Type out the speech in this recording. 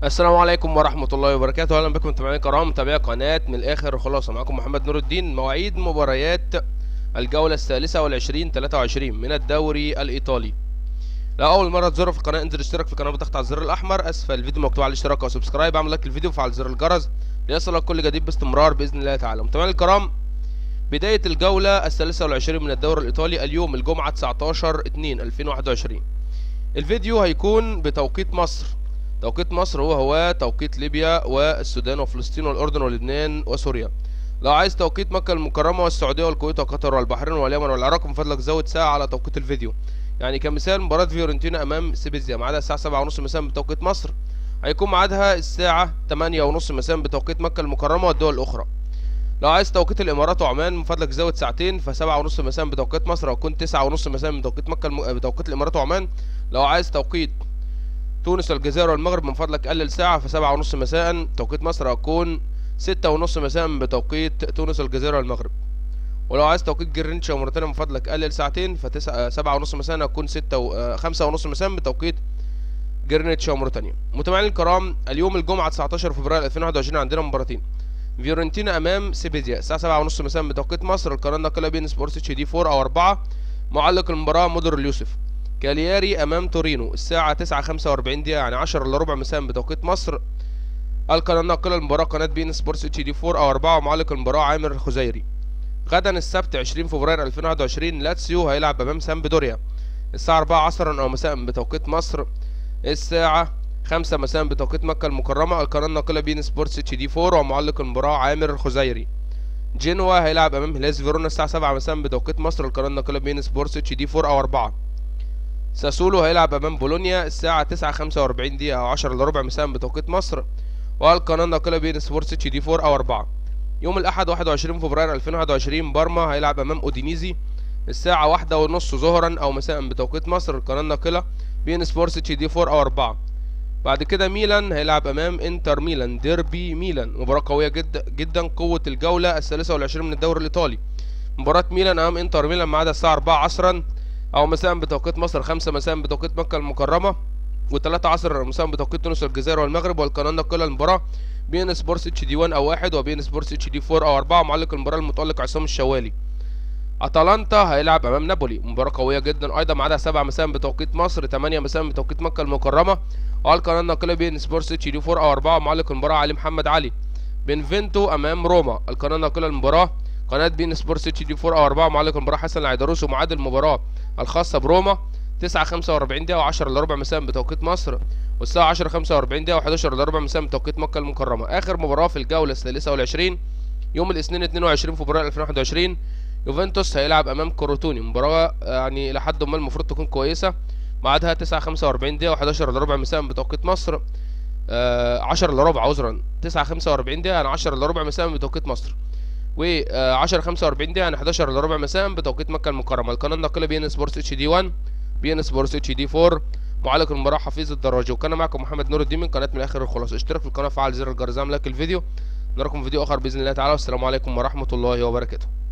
السلام عليكم ورحمة الله وبركاته أهلا بكم متابعين الكرام متابعي قناة من الآخر خلاصة معكم محمد نور الدين مواعيد مباريات الجولة الثالثة والعشرين تلاتة وعشرين من الدوري الإيطالي لو أول مرة تزوروا في القناة انزل اشترك في القناة بضغط على الزر الأحمر أسفل الفيديو مكتوب على الاشتراك أو سبسكرايب اعمل لايك للفيديو وفعل زر الجرس ليصلك كل جديد باستمرار بإذن الله تعالى متابعين الكرام بداية الجولة الثالثة والعشرين من الدوري الإيطالي اليوم الجمعة 19 2 2021 الفيديو هيكون بتوقيت مصر توقيت مصر هو هو توقيت ليبيا والسودان وفلسطين والأردن ولبنان وسوريا لو عايز توقيت مكة المكرمة والسعودية والكويت وقطر والبحرين واليمن والعراق من فضلك زود ساعة على توقيت الفيديو يعني كمثال مباراة فيورنتينا أمام سيبيزيا ميعادها الساعة سبعة ونص مساء بتوقيت مصر هيكون ميعادها الساعة تمانية ونص مساء بتوقيت مكة المكرمة والدول الأخرى لو عايز توقيت الإمارات وعمان من فضلك زود ساعتين فسبعة ونص مساء بتوقيت مصر هيكون تسعة ونص مساء بتوقيت مكة الم... بتوقيت الإمارات وعمان لو عايز توقيت تونس والجزائر والمغرب من فضلك قلل ساعة فسبعة ونص مساء توقيت مصر هتكون ستة ونص مساء بتوقيت تونس والجزائر والمغرب ولو عايز توقيت جرينتش وموريتانيا من فضلك قلل ساعتين فتسعة سبعة ونص مساء هتكون ستة و... خمسة ونص مساء بتوقيت جرينتش وموريتانيا متابعين الكرام اليوم الجمعة 19 فبراير 2021 عندنا مباراتين فيورنتينا امام سيبيزيا الساعة سبعة ونص مساء بتوقيت مصر القناة الناقلة بين سبورتس اتش دي 4 او 4 معلق المباراة مدر اليوسف كالياري امام تورينو الساعة تسعة خمسة واربعين دقيقة يعني عشرة الا ربع مساء بتوقيت مصر القناة الناقلة المباراة قناة بين سبورتس اتش دي 4 او 4 معلق المباراة عامر الخزيري غدا السبت 20 فبراير 2021 لاتسيو هيلعب امام سامبدوريا الساعة 4 عصرا او مساء بتوقيت مصر الساعة خمسة مساء بتوقيت مكة المكرمة القناة الناقلة بين سبورتس اتش دي 4 ومعلق المباراة عامر الخزيري جنوا هيلعب امام هلاس فيرونا الساعة 7 مساء بتوقيت مصر القناة الناقلة بين سبورتس اتش دي 4 او 4 ساسولو هيلعب امام بولونيا الساعة تسعة خمسة واربعين دقيقة او عشرة الا ربع مساء بتوقيت مصر والقناة الناقلة بين سبورتس اتش دي 4 او 4 يوم الاحد واحد وعشرين فبراير الفين واحد وعشرين بارما هيلعب امام اودينيزي الساعة واحدة ونص ظهرا او مساء بتوقيت مصر القناة الناقلة بين سبورتس اتش دي 4 او 4 بعد كده ميلان هيلعب امام انتر ميلان ديربي ميلان مباراة قوية جدا جدا قوة الجولة الثالثة والعشرين من الدوري الايطالي مباراة ميلان امام انتر ميلان ميعادها الساعة 4 عصرا او مساء بتوقيت مصر خمسة مساء بتوقيت مكة المكرمة وتلاتة عصر مساء بتوقيت تونس والجزائر والمغرب والقناة الناقلة المباراة بين سبورتس اتش دي 1 او 1 وبين سبورتس اتش دي 4 او 4 معلق المباراة المتألق عصام الشوالي اتلانتا هيلعب امام نابولي مباراة قوية جدا ايضا ميعادها 7 مساء بتوقيت مصر 8 مساء بتوقيت مكة المكرمة والقناة الناقلة بين سبورتس اتش دي 4 او 4 معلق المباراة علي محمد علي بنفنتو امام روما القناة الناقلة المباراة قناة بين سبورتس اتش دي 4 او 4 معلق المباراة حسن العيدروس وميعاد المباراة الخاصة بروما 9 45 دقيقة و10 الا ربع مساء بتوقيت مصر والساعة 10 45 دقيقة و11 الا ربع مساء بتوقيت مكة المكرمة آخر مباراة في الجولة الثالثة والعشرين يوم الاثنين 22 فبراير 2021 يوفنتوس هيلعب أمام كوروتوني مباراة يعني إلى حد ما المفروض تكون كويسة ميعادها 9 45 دقيقة و11 الا ربع مساء بتوقيت مصر آه 10 الا ربع عذرا 9 45 دقيقة يعني 10 الا ربع مساء بتوقيت مصر و 10 45 دقيقة يعني 11 الا ربع مساء بتوقيت مكة المكرمة القناة الناقلة بي ان سبورتس اتش دي 1 بي ان سبورتس اتش دي 4 معلق المباراة حفيظ الدراجي وكان معكم محمد نور الدين من قناة من اخر الخلاص اشترك في القناة وفعل زر الجرس لايك الفيديو نراكم في فيديو اخر باذن الله تعالى والسلام عليكم ورحمة الله وبركاته